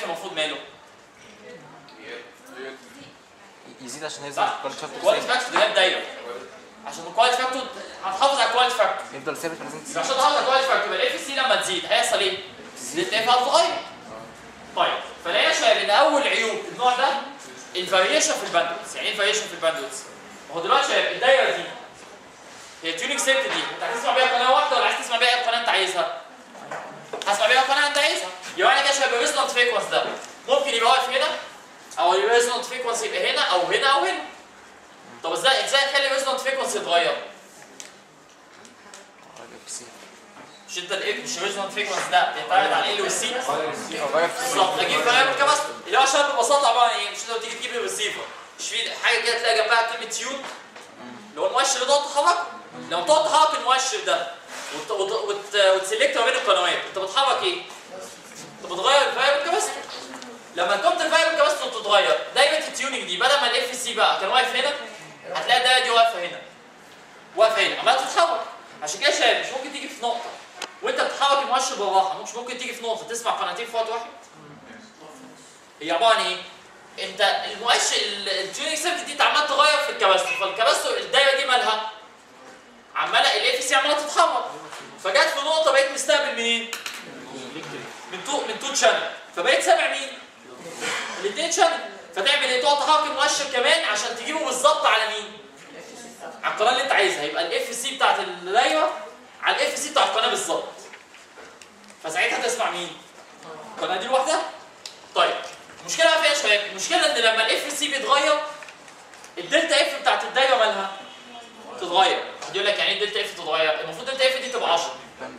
المفروض ماله يزيد عشان يزيد صح الكواليتي فاكتور كواليتي ثابت. فاكتور ده دايره عشان الكواليتي فاكتور هتحافظ على الكواليتي فاكتور يفضل ثابت لازم يبقى عشان تحافظ على الكواليتي فاكتور يبقى الاف سي لما تزيد هيحصل ايه؟ الدلتا اف هتتغير طيب فلاقينا يا شباب ان اول عيوب النوع ده الفاريشن في الباندويث يعني ايه الفاريشن في الباندويث؟ ما هو دلوقتي يا شباب الدايره دي هي تيونينج سيركت دي انت عايز تسمع بيها قناه واحده ولا عايز تسمع بيها اي قناه انت عايزها؟ هسمع بيها قناه انت عايزها يبقى انا كده شباب الريزونانت فريكونس ده ممكن يبقى واقف هنا او الريزونانت فريكونس يبقى هنا او هنا او هنا طب ازاي ازاي اخلي الريزونانت فريكونس يتغير؟ مش انت الايه مش الريزونانت فريكونس ده بيعتمد على ال والسي غير في بالظبط اجيب فاريبل كاباستور اللي هو شباب ببساطه عباره عن ايه؟ مش انت تيجي تجيب الريسيفر مش في حاجه كده تلاقي جنبها كلمه تيون اللي هو المؤشر اللي تقعد تحركه لما تقعد تحرك المؤشر ده وت- وت- وت- وتسلكت ما بين القنوات انت بتحرك ايه؟ انت بتغير الفاريبل كاباستور لما كنت الفاريبل كاباستور تتغير دايره التيوننج دي بدل ما الاف سي بقى كان واقف هنا هتلاقي الدايره دي واقفه هنا واقفه هنا عماله تتحرك عشان كده شايف مش ممكن تيجي في نقطه وانت بتحرك المؤشر بالراحه مش ممكن تيجي في نقطه تسمع قناتين في وقت واحد هي عباره عن ايه؟ انت المؤشر التيونينج سيركت دي انت عمال تغير في الكباستور فالكباستور الدايره دي مالها؟ عماله الاف سي عماله تتحرك فجت في نقطه بقيت مستقبل منين؟ من تو من تو تشانل فبقيت سامع مين؟ الاثنين شانل فتعمل ايه؟ تقعد تحرك المؤشر كمان عشان تجيبه بالظبط على مين؟ على القناه اللي انت عايزها يبقى الاف سي بتاعت الدايره على الاف سي بتاع القناه بالظبط فساعتها تسمع مين؟ القناه دي لوحدها؟ طيب المشكله بقى فيها يا شباب المشكله ان لما الاف سي بيتغير الدلتا اف بتاعت الدايره مالها؟ تتغير حد يقول لك يعني ايه الدلتا اف تتغير؟ المفروض الدلتا اف دي تبقى 10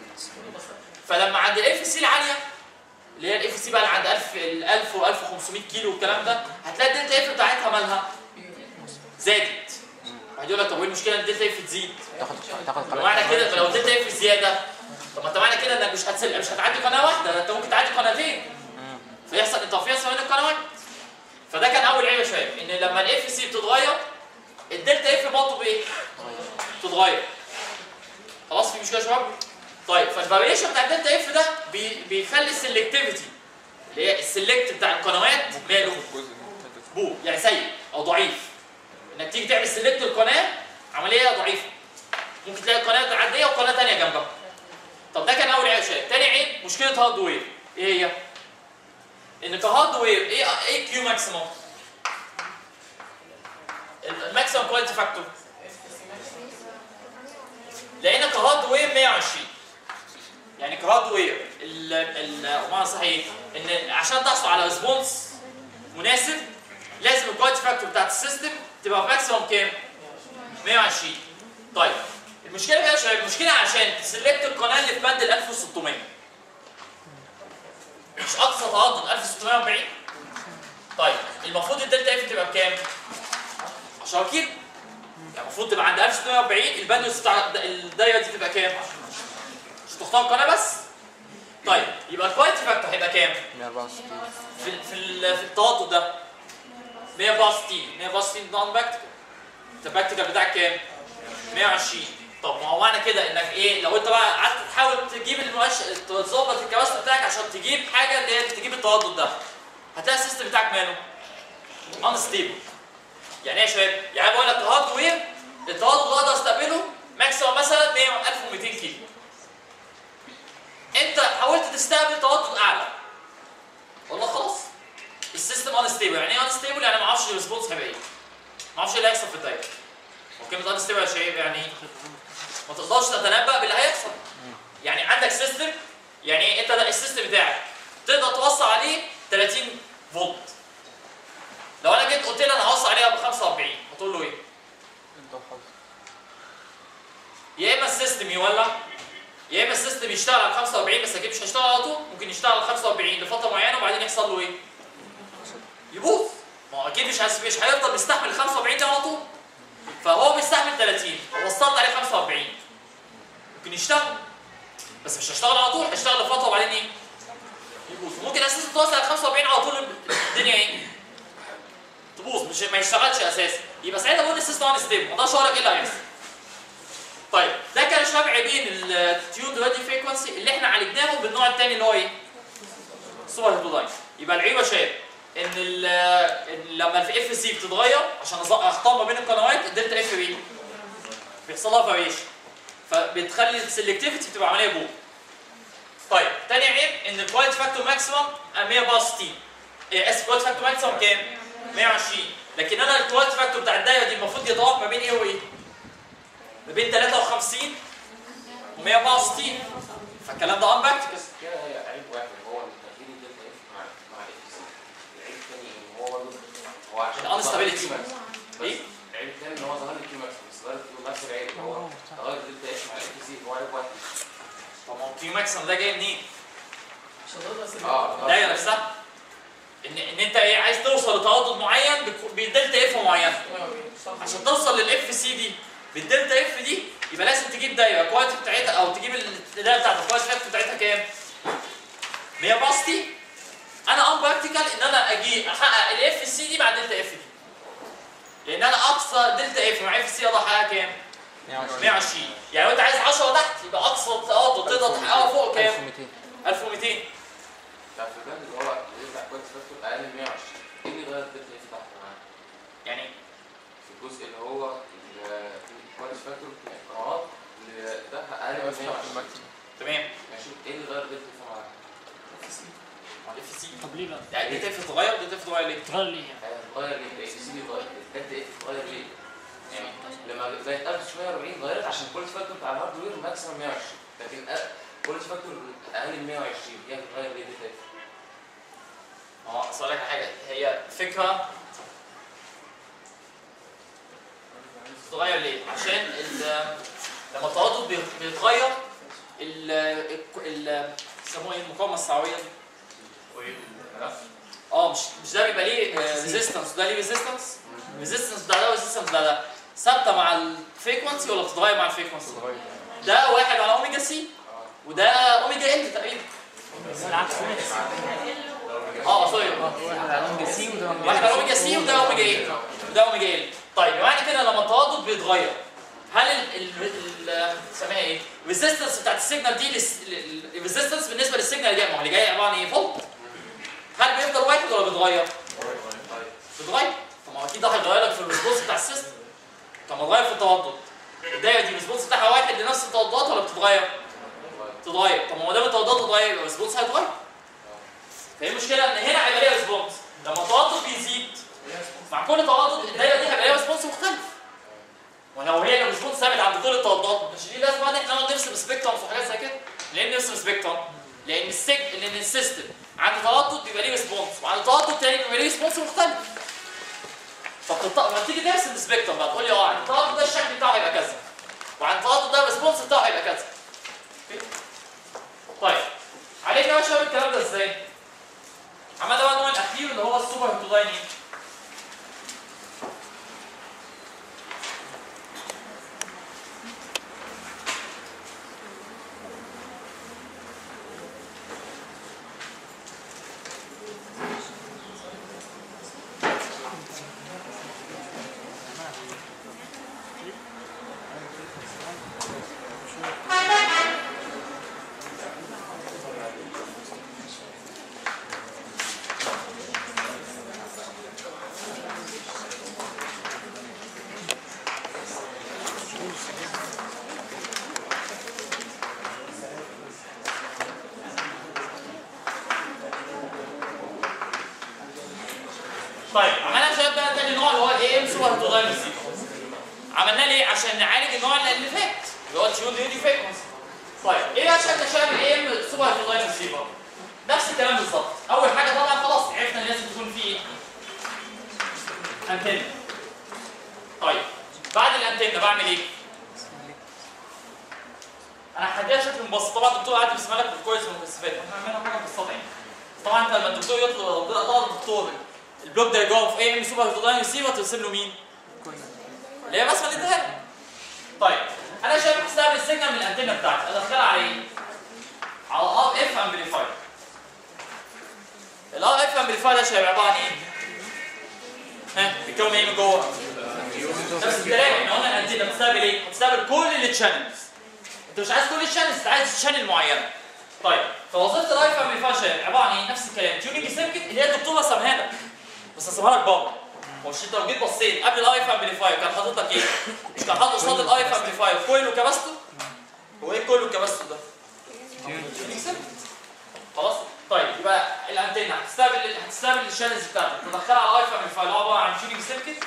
فلما عند الاف سي العاليه اللي هي الاف سي بقى اللي عند 1000 ال 1000 و 1500 كيلو والكلام ده هتلاقي الدلتا اف بتاعتها مالها؟ زادت واحد يقول لك طب وايه المشكله ان الدلتا اف تزيد؟ تاخد تاخد طب معنى كده فلو الدلتا اف زياده طب ما انت معنى كده انك مش هتسل مش هتعدي قناه واحده ده انت ممكن تعدي قناتين فيحصل انترفيرنس بين القنوات فده كان اول عيب يا شباب ان لما الاف سي بتتغير الدلتا اف برضه بايه؟ بتتغير خلاص في مشكله يا شباب؟ طيب فالفاريشن بتاع الدلتا اف ده بي بيخلي السلكتيفيتي اللي هي السلكت بتاع القنوات ماله؟ بو يعني سيء او ضعيف انك تيجي تعمل سلكت القناه عمليه ضعيفه ممكن تلاقي قناه عاديه وقناه ثانيه جنبها طب ده كان اول عيب شيء تاني عيب مشكله هاردوير ايه هي ان كهاردوير ايه ايه كيو ماكسيموم الماكسيموم كواليتي فاكتور لقينا كهاردوير 120 يعني كهاردوير ال ال بمعنى صح ايه ان عشان تحصل على ريسبونس مناسب لازم الكواليتي فاكتور بتاعت السيستم تبقى ماكسيموم كام 120 طيب المشكله بقى يا شباب المشكله عشان تسلكت القناه اللي في بند ال 1600 مش اقصى تردد 1640 طيب المفروض الدلتا اف تبقى بكام 10 كيلو يعني المفروض تبقى عند 1640 الباندويث بتاع الدايره دي تبقى كام مش تختار قناه بس طيب يبقى الكواليتي فاكتور هيبقى كام 164 في ال- في ال- في التردد ده 164 164 نون باكتيكال انت الباكتيكال بتاعك كام 120 طب ما هو معنى كده انك ايه لو انت بقى قعدت تحاول تجيب المؤشر تظبط الكباستور بتاعك عشان تجيب حاجه اللي هي تجيب التردد ده هتلاقي السيستم بتاعك ماله انستيبل يعني ايه يا شباب يعني بقول لك هاردوير التردد اللي اقدر استقبله ماكسيموم مثلا 100 1200 كيلو انت حاولت تستقبل تردد اعلى والله خلاص السيستم انستيبل يعني ايه انستيبل يعني ما اعرفش الريسبونس هيبقى ايه ما اعرفش ايه اللي هيحصل في الدايره وكلمه انستيبل يا شباب يعني ايه ما تقدرش تتنبأ باللي هيحصل يعني عندك سيستم يعني إيه؟ انت ده السيستم بتاعك تقدر توصل عليه 30 فولت لو انا جيت قلت لي انا هوصل عليها ب 45 هتقول له ايه؟ انت وحظك يا اما السيستم يولع يا اما السيستم يشتغل على 45 بس اكيد مش هيشتغل على طول ممكن يشتغل على 45 لفتره معينه وبعدين يحصل له ايه؟ يبوظ ما هو اكيد مش هس- مش هيفضل مستحمل 45 ده على طول فهو بيستحمل 30 وصلت عليه 45 ممكن يشتغل بس مش هيشتغل على طول هيشتغل لفتره وبعدين ايه؟ يبوظ ممكن اساسا توصل على 45 على طول الدنيا ايه؟ تبوظ مش ما يشتغلش اساسا يبقى ساعتها بقول السيستم ان ستيبل ما اقدرش اقول لك ايه اللي هيحصل طيب ده كان شباب عيبين التيون دلوقتي فريكونسي اللي احنا عالجناهم بالنوع الثاني اللي هو ايه؟ السوبر هيدرولاين يبقى العيوب يا شباب ان ال- إن لما الاف اف سي بتتغير عشان أظ- اختار ما بين القنوات الدلتا اف بي بيحصل لها فاريشن فبتخلي السلكتيفيتي بتبقى عمليه بو طيب تاني عيب ان الكواليتي فاكتور ماكسيمم 164 إيه اسف الكواليتي فاكتور ماكسيمم كام؟ 120 لكن انا الكواليتي فاكتور بتاع الدايره دي المفروض يتوقف ما بين ايه وايه؟ ما بين 53 و 164 فالكلام ده امباكتيكال بس كده هي عيب واحد هو ان تغيير الدلتا اف مع مع الاف سي العيب الثاني ان هو برضه هو عشان ال unstability. ظهر لي كيو ماكس. بس إيه؟ العيب الثاني ان هو ظهر لي كيو ماكس بس ظهر لي نفس العيب اللي هو تغير الدلتا اف مع الاف سي هو عيب واحد طب ما هو كيو ماكسيمم ده جاي منين؟ اه الدايره نفسها ان ان انت ايه عايز توصل لتردد معين بك- بدلتا اف معينه عشان توصل للاف سي دي بالدلتا اف دي يبقى لازم تجيب دايره الكواليتي بتاعتها او تجيب الدايره بتاعت الكواليتي فاكتور بتاعتها كام؟ 160 انا ام براكتيكال ان انا اجي احقق الاف سي دي مع دلتا اف دي لان انا اقصى دلتا اف مع اف سي اقدر احققها كام؟ 120 يعني لو انت عايز 10 تحت يبقى اقصى تردد تقدر تحققه فوق كام؟ 1200 1200 بتاع في البند اللي هو يرجع كويس فاكتور اقل من 120 ايه اللي غير الدلتا اف تحت معاه؟ يعني في الجزء اللي هو الكويس فاكتور بتاع القنوات اللي ده اقل من 120 تمام ماشي ايه اللي غير الدلتا اف معاه؟ الاف سي طب ليه بقى؟ يعني دلتا اف اتغير دلتا اف اتغير ليه؟ تغير ليه يعني؟ هيتغير ليه؟ الاف سي بيتغير الدلتا اف اتغير ليه؟ يعني لما بقت 1940 اتغيرت عشان الكواليتي فاكتور بتاع الهاردوير ماكسيمم 120 لكن الكواليتي فاكتور اقل من 120 هي بتتغير ليه دلتا اف؟ اه اصل لك على حاجه هي فكره بتتغير ليه؟ عشان ال- لما التردد بي- بيتغير ال ال يسموه ايه المقاومه السعويه دي؟ اه مش مش ده بيبقى ليه ريزيستنس ده ليه ريزيستنس؟ ريزيستنس بتاع ده وريزيستنس بتاع ده ثابته مع الفريكونسي ولا بتتغير مع الفريكونسي؟ صغير ده واحد على اوميجا سي وده اوميجا ال تقريبا العكس اه سوري واحد على اوميجا سي وده واحد على اوميجا سي وده اوميجا ايه؟ وده اوميجا ال طيب معنى كده لما التردد بيتغير هل ال ال ال اسمها ايه؟ الريزيستنس بتاعت السيجنال دي الريزيستنس بالنسبه للسيجنال اللي جاي ما هو اللي جاي عباره عن ايه؟ فولت هل بيفضل واحد ولا بيتغير؟ بيتغير طب ما هو اكيد ده هيغير لك في الريسبونس بتاع السيستم طب ما اتغير في التردد الدايره دي الريسبونس بتاعها واحد لنفس الترددات ولا بتتغير؟ تتغير طب ما هو دام الترددات تتغير يبقى الريسبونس هيتغير فهي المشكله ان هنا هيبقى ليها ريسبونس لما التردد بيزيد مع كل تردد الدايره دي هيبقى ليها ريسبونس مختلف ولو هي الريسبونس ثابت عند كل الترددات ما كانش ليه لازمه ان احنا نقعد نرسم سبيكترمز وحاجات زي كده ليه نرسم سبيكترم؟ لان السج لان السيستم عند تردد بيبقى ليه ريسبونس وعند تردد تاني بيبقى ليه ريسبونس مختلف فبتط... لما تيجي ترسم سبيكترم بقى تقول لي اه عند التردد ده الشكل بتاعه هيبقى كذا وعند التردد ده الريسبونس بتاعه هيبقى كذا أوكي؟ طيب عليك بقى شباب الكلام ده ازاي؟ عملنا بقى النوع الاخير اللي هو السوبر هيتودايني طيب عملنا شباب بقى تاني نوع اللي هو الاي ام سوبر هيتودايني سيكونس عملناه ليه؟ عشان نعالج النوع اللي فات اللي هو تيون دي فريكونسي طيب ايه بقى شكل شباب الاي ام سوبر هيتودايني سيكونس؟ نفس الكلام بالظبط اول حاجه طبعا خلاص عرفنا ان لازم تكون في ايه؟ انتنه طيب بعد الانتنه بعمل ايه؟ انا هديها شكل مبسط طبعا الدكتور قاعد بيسمع لك بالكويس والمكثفات احنا هنعملها حاجه مبسطه يعني طبعا انت لما الدكتور يطلب لو طلب الدكتور البلوك دايجرام في اي ام سوبر هيتودايني ريسيفر ترسم له مين؟ اللي هي مثلا اديها له. طيب انا شايف هستعمل السيجنال من الانتنه بتاعتي ادخلها على ايه؟ على ار اف امبليفاير الار اف امبليفاير ده شايف عباره عن ايه؟ ها بيتكون ايه من جوه؟ نفس الكلام احنا قلنا الانتنه بتستقبل ايه؟ بتستقبل كل التشانلز انت مش عايز كل الشانلز انت عايز شانل معينه طيب فوظيفه الاي اف امبليفاير شايف عباره عن ايه؟ نفس الكلام تيوننج سيركت اللي هي الدكتور رسمها لك بس رسمها لك بره هو مش انت لو جيت بصيت قبل الاي اف امبليفاير كان حاطط لك ايه؟ مش كان حاطط قصاد الاي اف امبليفاير كويل وكباستور؟ هو ايه كويل وكباستور ده؟ تيوننج سيركت خلاص؟ طيب يبقى الانتنه هتستقبل هتستقبل الشانلز بتاعتك تدخلها على الاي اف امبليفاير اللي هو عباره عن تيوننج سيركت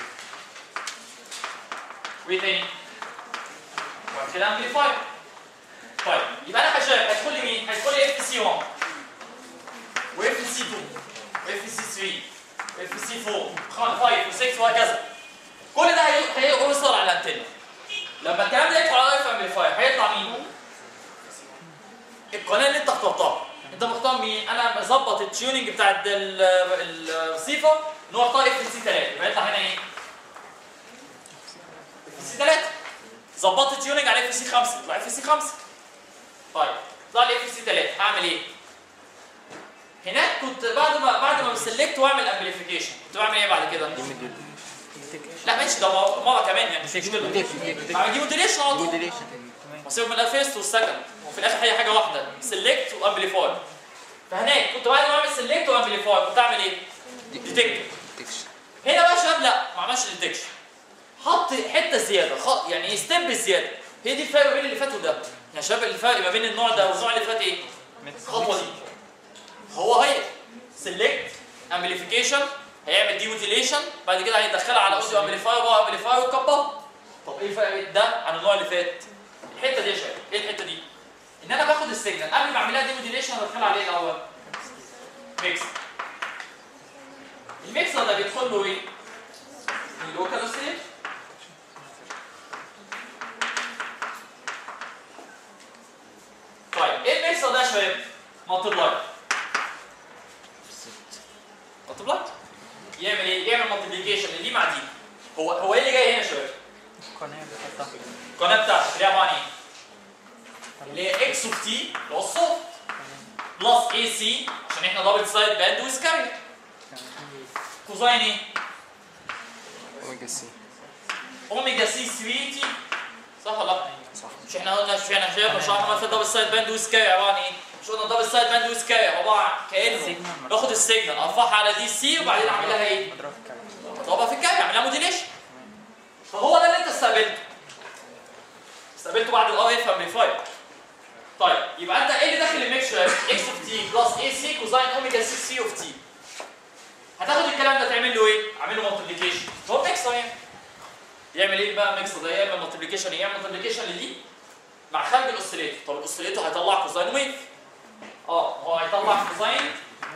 وايه تاني؟ وبعد كده امبليفاير طيب يبقى انا كشاب هيدخل لي مين؟ هيدخل لي اف سي 1 واف سي 2 واف سي 3 واف سي 4 5 و6 وهكذا كل ده هي- هيوصل على الانتنه لما الكلام ده يدخل على الاف امبليفاير هيطلع مين؟ القناه اللي انت اخترتها انت مختار مين؟ انا بظبط التيوننج بتاع ال- ال- الريسيفر ان هو اختار اف سي 3 يبقى يطلع هنا ايه؟ اف سي 3 ظبطت التيوننج على اف سي 5 يطلع اف سي 5 طيب طلع لي اف سي 3 هعمل ايه؟ هناك كنت بعد ما بعد ما بسلكت واعمل امبليفيكيشن كنت بعمل ايه بعد كده؟ لا ماشي ده مره مره كمان يعني مش مشكله بعمل دي موديليشن على طول واسيبهم من الفيرست والسكند وفي الاخر هي حاجه واحده سلكت وامبليفاي فهناك كنت بعد ما اعمل سلكت وامبليفاي كنت اعمل ايه؟ ديتكت هنا بقى شباب لا ما عملش ديتكشن حط حته زياده خ... يعني ستيب زياده هي دي الفرق بين اللي فات وده يعني شباب الفرق ما بين النوع ده والنوع اللي فات ايه؟ الخطوه دي هو هي سيلكت امبليفيكيشن هيعمل ديموديليشن بعد كده هيدخلها على اوديو امبليفاير وهو امبليفاير ويكبرها طب ايه الفرق بين ده عن النوع اللي فات؟ الحته دي يا شباب ايه الحته دي؟ ان انا باخد السيجنال قبل ما اعملها ديموديليشن هدخلها عليه الاول ميكس الميكسر ده بيدخل له ايه؟ اللوكال اوسيليتور طيب ايه الميكسر ده يا شباب؟ مالتبلاي مالتبلاي يعمل ايه؟ يعمل مالتيبليكيشن دي مع دي هو هو ايه اللي جاي هنا يا شباب؟ القناه بتاعتك اللي هي عباره عن ايه؟ اللي هي اكس اوف تي اللي هو الصوت بلس اي سي عشان احنا دبل سايد باند ويز كارير كوزاين ايه؟ اوميجا سي اوميجا سي 3 تي صح ولا لا؟ صح مش احنا قلنا مش احنا شايف شرحنا مثلا دبل سايد باند ويز كارير عباره عن ايه؟ مش قلنا دبل سايد باند ويز كارير عباره عن كانه باخد السيجنال ارفعها على دي سي وبعدين اعمل لها ايه؟ اضربها في الكارير اعمل لها موديليشن فهو ده اللي انت استقبلته استقبلته بعد الار اف امبليفاير طيب يبقى انت ايه اللي داخل الميكشر اكس اوف تي بلس اي سي كوزاين اوميجا 6 سي اوف تي هتاخد الكلام ده تعمل له ايه؟ اعمل له مالتيبليكيشن هو ميكسر يعني يعمل ايه بقى ميكسر ده يعمل مالتيبليكيشن يعمل مالتيبليكيشن لدي مع خارج الاوسيليتور طب الاوسيليتور هيطلع كوزاين ويف اه هو هيطلع كوزاين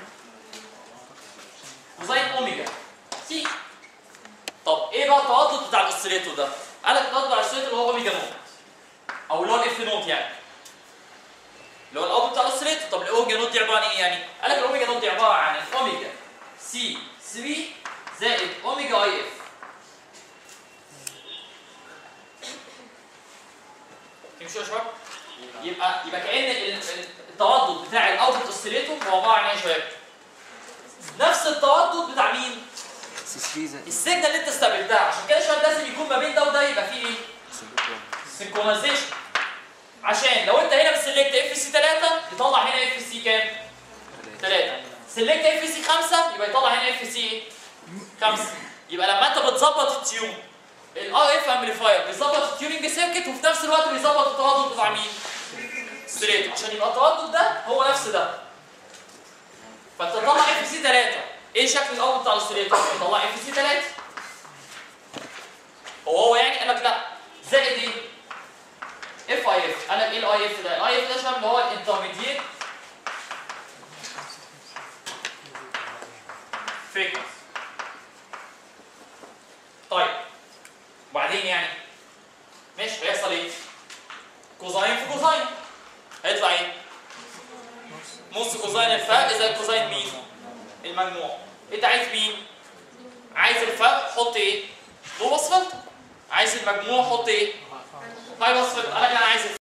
كوزاين اوميجا سي طب ايه بقى التردد بتاع الاوسيليتور ده؟ قال لك التردد بتاع الاوسيليتور اللي هو اوميجا نوت او اللي هو الاف نوت يعني اللي هو الاوت بتاع الاوسيليتور طب الاوميجا نوت دي عباره عن ايه يعني؟ قال لك الاوميجا نوت دي عباره عن الاوميجا سي 3 زائد اوميجا اي اف تمشوا يا شباب؟ يبقى يبقى كان ال- ال- التردد بتاع الاوتبوت اوسيليتور هو عباره عن ايه يا شباب؟ نفس التردد بتاع مين؟ سي 3 زائد السيجنال اللي انت استقبلتها عشان كده يا شباب لازم يكون ما بين ده وده يبقى فيه ايه؟ سينكرونايزيشن عشان لو انت هنا بتسلكت اف سي 3 يطلع هنا اف سي كام؟ 3 سلكت اف سي 5 يبقى يطلع هنا اف سي 5 يبقى لما انت بتظبط التيون الار اف امبليفاير بيظبط التيوننج سيركت وفي نفس الوقت بيظبط التردد بتاع مين؟ ستريت عشان يبقى التردد ده هو نفس ده فانت تطلع اف سي 3 ايه شكل الاول بتاع الاوسيليتور؟ يطلع اف سي 3 هو هو يعني قال لك لا زائد ايه؟ اف اي اف قال لك ايه الاي اف ده؟ الاي اف ده شباب اللي هو الانترميديت فريكونسي طيب وبعدين يعني ماشي هيحصل ايه؟ كوزاين في كوزاين هيطلع ايه؟ نص كوزاين الفرق زي الكوزاين مين؟ المجموع انت عايز مين؟ عايز الفرق حط ايه؟ ضوء اصفر عايز المجموع حط ايه؟ طيب اصفر قال لك انا عايز